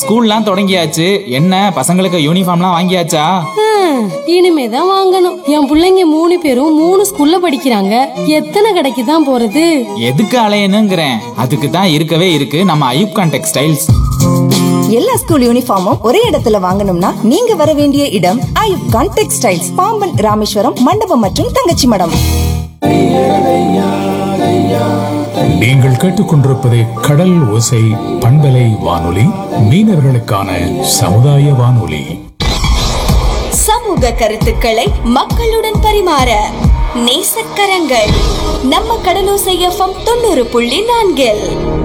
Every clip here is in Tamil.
ஸ்கூல்லாம் தொடங்கியாச்சு என்ன பசங்களுக்கு யூனிஃபார்ம்லாம் வாங்கியாச்சா ஹம், இனிமேதான் வாங்கணும் என் புள்ளைங்க மூணு பேரும் மூணு ஸ்கூல்ல படிக்கிறாங்க எத்தனை கடைக்கு தான் போறது எதுக்கு அலையணுங்கிறேன் அதுக்கு தான் இருக்கவே இருக்கு நம்ம ஐயூப்கான் டெக்ஸ்டைல்ஸ் எல்லா ஸ்கூல் யூனிஃபார்மும் ஒரே இடத்துல வாங்கணும்னா நீங்க வர வேண்டிய இடம் ஐயூப் கான் டெக்ஸ்டைல்ஸ் பாம்பன் ராமேஸ்வரம் மண்டபம் மற்றும் தங்கச்சி மடம் நீங்கள் கேட்டுக்கொண்டிருப்பது கடல் ஓசை பண்பலை வானொலி மீனவர்களுக்கான சமுதாய வானொலி சமூக கருத்துக்களை மக்களுடன் பரிமாற நேசக்கரங்கள் நம்ம கடலோசை எஃப்எம் தொண்ணூறு புள்ளி நான்கில்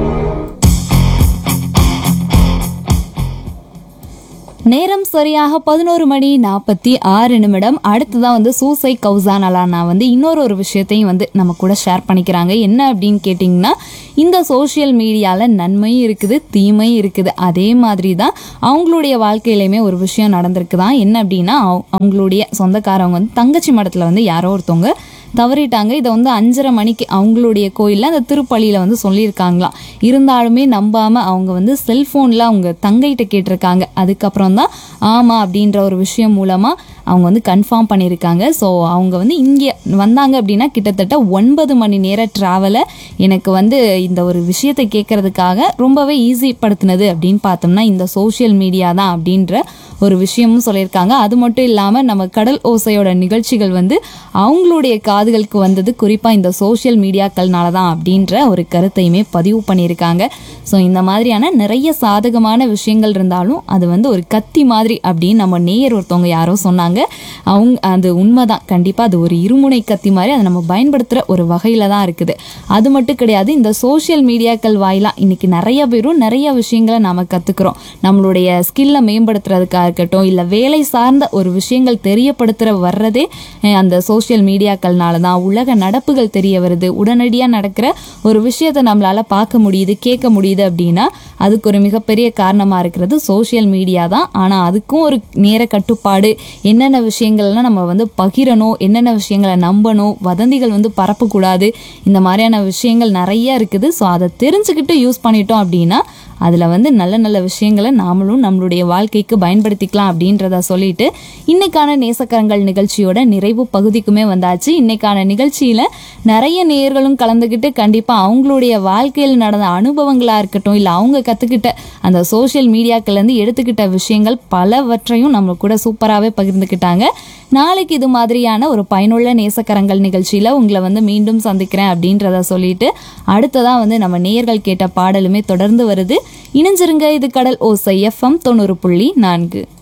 நேரம் சரியாக பதினோரு மணி நாற்பத்தி ஆறு நிமிடம் அடுத்ததான் வந்து சூசை கௌசான் அலானா வந்து இன்னொரு ஒரு விஷயத்தையும் வந்து நம்ம கூட ஷேர் பண்ணிக்கிறாங்க என்ன அப்படின்னு கேட்டிங்கன்னா இந்த சோஷியல் மீடியாவில் நன்மையும் இருக்குது தீமையும் இருக்குது அதே மாதிரி தான் அவங்களுடைய வாழ்க்கையிலையுமே ஒரு விஷயம் நடந்திருக்கு தான் என்ன அப்படின்னா அவ- அவங்களுடைய சொந்தக்காரவங்க வந்து தங்கச்சி மடத்தில் வந்து யாரோ ஒருத்தவங்க தவறிட்டாங்க இதை வந்து அஞ்சரை மணிக்கு அவங்களுடைய கோயிலில் அந்த திருப்பலியில் வந்து சொல்லியிருக்காங்களாம் இருந்தாலுமே நம்பாமல் அவங்க வந்து செல்ஃபோனில் அவங்க தங்கைகிட்ட கேட்டிருக்காங்க அதுக்கப்புறம் தான் ஆமாம் அப்படின்ற ஒரு விஷயம் மூலமாக அவங்க வந்து கன்ஃபார்ம் பண்ணியிருக்காங்க ஸோ அவங்க வந்து இங்கே வந்தாங்க அப்படின்னா கிட்டத்தட்ட ஒன்பது மணி நேர ட்ராவலை எனக்கு வந்து இந்த ஒரு விஷயத்தை கேட்கறதுக்காக ரொம்பவே ஈஸி படுத்தினது அப்படின்னு பார்த்தோம்னா இந்த சோஷியல் மீடியா தான் அப்படின்ற ஒரு விஷயமும் சொல்லியிருக்காங்க அது மட்டும் இல்லாமல் நம்ம கடல் ஓசையோட நிகழ்ச்சிகள் வந்து அவங்களுடைய காதுகளுக்கு வந்தது குறிப்பாக இந்த சோஷியல் மீடியாக்கள்னால தான் அப்படின்ற ஒரு கருத்தையுமே பதிவு பண்ணியிருக்காங்க ஸோ இந்த மாதிரியான நிறைய சாதகமான விஷயங்கள் இருந்தாலும் அது வந்து ஒரு கத்தி மாதிரி அப்படின்னு நம்ம நேயர் ஒருத்தவங்க யாரோ சொன்னாங்க அவங்க அது உண்மைதான் கண்டிப்பாக அது ஒரு இருமுனை கத்தி மாதிரி அதை நம்ம பயன்படுத்துகிற ஒரு வகையில் தான் இருக்குது அது மட்டும் கிடையாது இந்த சோஷியல் மீடியாக்கள் வாயிலாக இன்னைக்கு நிறைய பேரும் நிறைய விஷயங்களை நாம கற்றுக்குறோம் நம்மளுடைய ஸ்கில்லை மேம்படுத்துறதுக்காக இருக்கட்டும் இல்லை வேலை சார்ந்த ஒரு விஷயங்கள் தெரியப்படுத்துகிற வர்றதே அஹ், அந்த சோஷியல் மீடியாக்கள்னால தான் உலக நடப்புகள் தெரிய வருது உடனடியாக நடக்கிற ஒரு விஷயத்தை நம்மளால பார்க்க முடியுது கேட்க முடியுது அப்படின்னா அதுக்கு ஒரு மிகப்பெரிய காரணமாக இருக்கிறது சோஷியல் மீடியா தான் ஆனால் அதுக்கும் ஒரு நேர கட்டுப்பாடு என்னென்ன விஷயங்கள்லாம் நம்ம வந்து பகிரணும் என்னென்ன விஷயங்களை நம்பணும் வதந்திகள் வந்து பரப்பக்கூடாது இந்த மாதிரியான விஷயங்கள் நிறைய இருக்குது ஸோ அதை தெரிஞ்சுக்கிட்டு யூஸ் பண்ணிட்டோம் அப்படின்னா அதில் வந்து நல்ல நல்ல விஷயங்களை நாமளும் நம்மளுடைய வாழ்க்கைக்கு பயன்படுத்திக்கலாம் அப்படின்றத சொல்லிட்டு இன்னைக்கான நேசக்கரங்கள் நிகழ்ச்சியோட நிறைவு பகுதிக்குமே வந்தாச்சு இன்னைக்கான நிகழ்ச்சியில் நிறைய நேயர்களும் கலந்துக்கிட்டு கண்டிப்பாக அவங்களுடைய வாழ்க்கையில் நடந்த அனுபவங்களாக இருக்கட்டும் இல்லை அவங்க கற்றுக்கிட்ட அந்த சோஷியல் மீடியாக்கள்லேருந்து எடுத்துக்கிட்ட விஷயங்கள் பலவற்றையும் நம்ம கூட சூப்பராகவே பகிர்ந்துக்கிட்டாங்க நாளைக்கு இது மாதிரியான ஒரு பயனுள்ள நேசக்கரங்கள் நிகழ்ச்சியில் உங்களை வந்து மீண்டும் சந்திக்கிறேன் அப்படின்றத சொல்லிட்டு அடுத்ததாக வந்து நம்ம நேயர்கள் கேட்ட பாடலுமே தொடர்ந்து வருது இணைஞ்சிருங்க இது கடல் ஓசை எஃப்எம் தொண்ணூறு புள்ளி நான்கு